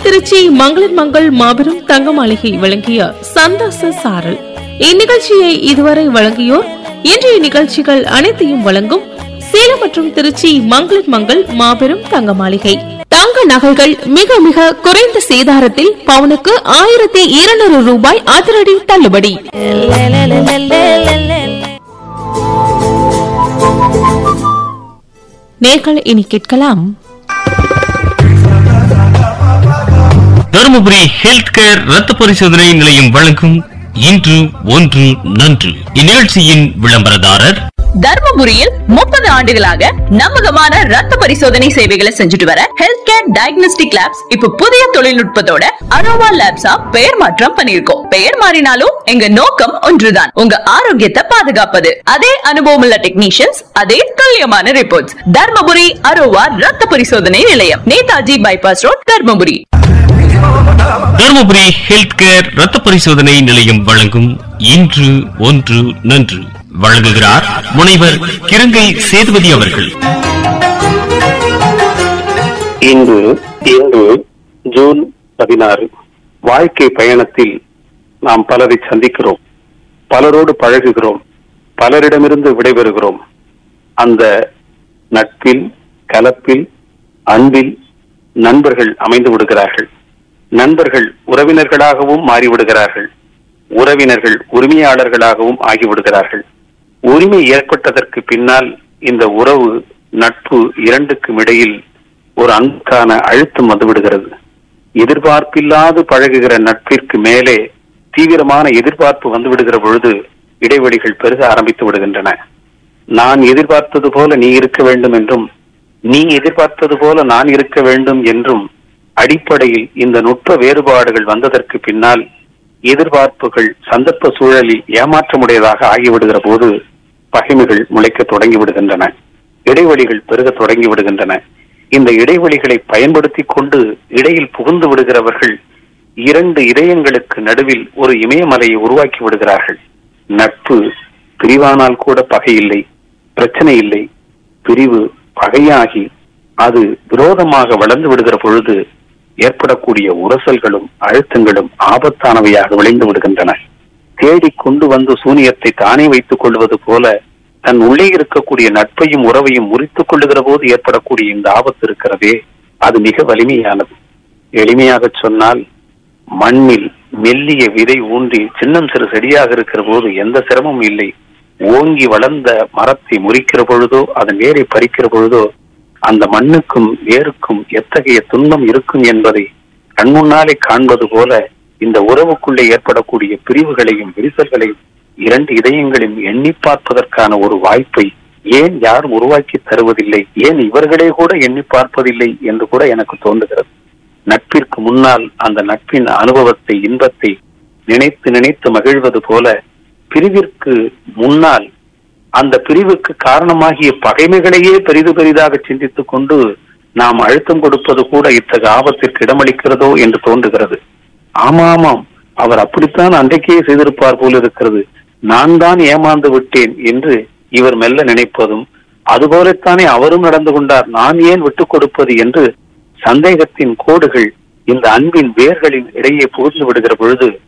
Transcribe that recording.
திருச்சி மங்களிர் மங்கள் மாபெரும் தங்க மாளிகை வழங்கிய சந்தாச சாரல் இந்நிகழ்ச்சியை இதுவரை வழங்கியோர் இன்றைய நிகழ்ச்சிகள் அனைத்தையும் வழங்கும் சேலம் மற்றும் திருச்சி மங்களிர் மங்கள் மாபெரும் தங்க மாளிகை தங்க நகைகள் மிக மிக குறைந்த சேதாரத்தில் பவுனுக்கு ஆயிரத்தி இருநூறு ரூபாய் அதிரடி தள்ளுபடி நேர்கள் இனி கேட்கலாம் தருமபுரி ஹெல்த் கேர் ரத்த பரிசோதனை நிலையம் வழங்கும் இன்று ஒன்று நன்று இந்நிகழ்ச்சியின் விளம்பரதாரர் தர்மபுரியில் முப்பது ஆண்டுகளாக நம்பகமான ரத்த பரிசோதனை சேவைகளை செஞ்சுட்டு வர ஹெல்த் கேர் டயக்னோஸ்டிக் லேப்ஸ் இப்ப புதிய தொழில்நுட்பத்தோட அரோவா லேப்ஸா பெயர் மாற்றம் பண்ணிருக்கோம் பெயர் மாறினாலும் எங்க நோக்கம் ஒன்றுதான் உங்க ஆரோக்கியத்தை பாதுகாப்பது அதே அனுபவம் உள்ள டெக்னீஷியன்ஸ் அதே துல்லியமான ரிப்போர்ட்ஸ் தர்மபுரி அரோவா ரத்த பரிசோதனை நிலையம் Netaji bypass road Dharmapuri Dharmapuri health care ரத்த பரிசோதனை நிலையம் வழங்கும் இன்று ஒன்று நன்று வழங்குகிறார் முனைவர் கிருங்கை சேதுபதி அவர்கள் இன்று இன்று ஜூன் பதினாறு வாழ்க்கை பயணத்தில் நாம் பலரை சந்திக்கிறோம் பலரோடு பழகுகிறோம் பலரிடமிருந்து விடைபெறுகிறோம் அந்த நட்பில் கலப்பில் அன்பில் நண்பர்கள் அமைந்து விடுகிறார்கள் நண்பர்கள் உறவினர்களாகவும் மாறிவிடுகிறார்கள் உறவினர்கள் உரிமையாளர்களாகவும் ஆகிவிடுகிறார்கள் உரிமை ஏற்பட்டதற்கு பின்னால் இந்த உறவு நட்பு இரண்டுக்கும் இடையில் ஒரு அன்புக்கான அழுத்தம் வந்துவிடுகிறது எதிர்பார்ப்பில்லாது பழகுகிற நட்பிற்கு மேலே தீவிரமான எதிர்பார்ப்பு வந்துவிடுகிற பொழுது இடைவெளிகள் பெருக ஆரம்பித்து விடுகின்றன நான் எதிர்பார்த்தது போல நீ இருக்க வேண்டும் என்றும் நீ எதிர்பார்த்தது போல நான் இருக்க வேண்டும் என்றும் அடிப்படையில் இந்த நுட்ப வேறுபாடுகள் வந்ததற்கு பின்னால் எதிர்பார்ப்புகள் சந்தர்ப்ப சூழலில் ஏமாற்றமுடையதாக ஆகிவிடுகிற போது பகைமைகள் முளைக்க தொடங்கி விடுகின்றன இடைவெளிகள் பெருக தொடங்கி விடுகின்றன இந்த இடைவெளிகளை பயன்படுத்தி கொண்டு இடையில் புகுந்து விடுகிறவர்கள் இரண்டு இதயங்களுக்கு நடுவில் ஒரு இமயமலையை உருவாக்கி விடுகிறார்கள் நட்பு பிரிவானால் கூட பகை இல்லை பிரச்சனை இல்லை பிரிவு பகையாகி அது விரோதமாக வளர்ந்து விடுகிற பொழுது ஏற்படக்கூடிய உரசல்களும் அழுத்தங்களும் ஆபத்தானவையாக விளைந்து விடுகின்றன தேடி கொண்டு வந்து சூனியத்தை தானே வைத்துக் கொள்வது போல தன் உள்ளே இருக்கக்கூடிய நட்பையும் உறவையும் முறித்துக் கொள்ளுகிற போது ஏற்படக்கூடிய இந்த ஆபத்து இருக்கிறதே அது மிக வலிமையானது எளிமையாக சொன்னால் மண்ணில் மெல்லிய விதை ஊன்றி சின்னம் சிறு செடியாக இருக்கிற போது எந்த சிரமமும் இல்லை ஓங்கி வளர்ந்த மரத்தை முறிக்கிற பொழுதோ அதன் வேரை பறிக்கிற பொழுதோ அந்த மண்ணுக்கும் வேருக்கும் எத்தகைய துன்பம் இருக்கும் என்பதை கண்முன்னாலே காண்பது போல இந்த உறவுக்குள்ளே ஏற்படக்கூடிய பிரிவுகளையும் விரிசல்களையும் இரண்டு இதயங்களையும் எண்ணி பார்ப்பதற்கான ஒரு வாய்ப்பை ஏன் யாரும் உருவாக்கி தருவதில்லை ஏன் இவர்களே கூட எண்ணி பார்ப்பதில்லை என்று கூட எனக்கு தோன்றுகிறது நட்பிற்கு முன்னால் அந்த நட்பின் அனுபவத்தை இன்பத்தை நினைத்து நினைத்து மகிழ்வது போல பிரிவிற்கு முன்னால் அந்த பிரிவுக்கு காரணமாகிய பகைமைகளையே பெரிது பெரிதாக சிந்தித்துக் கொண்டு நாம் அழுத்தம் கொடுப்பது கூட இத்தகைய ஆபத்திற்கு இடமளிக்கிறதோ என்று தோன்றுகிறது ஆமாமாம் அவர் அப்படித்தான் அன்றைக்கே செய்திருப்பார் போல் இருக்கிறது நான் தான் ஏமாந்து விட்டேன் என்று இவர் மெல்ல நினைப்பதும் அதுபோலத்தானே அவரும் நடந்து கொண்டார் நான் ஏன் விட்டுக் கொடுப்பது என்று சந்தேகத்தின் கோடுகள் இந்த அன்பின் வேர்களின் இடையே புகுந்து விடுகிற பொழுது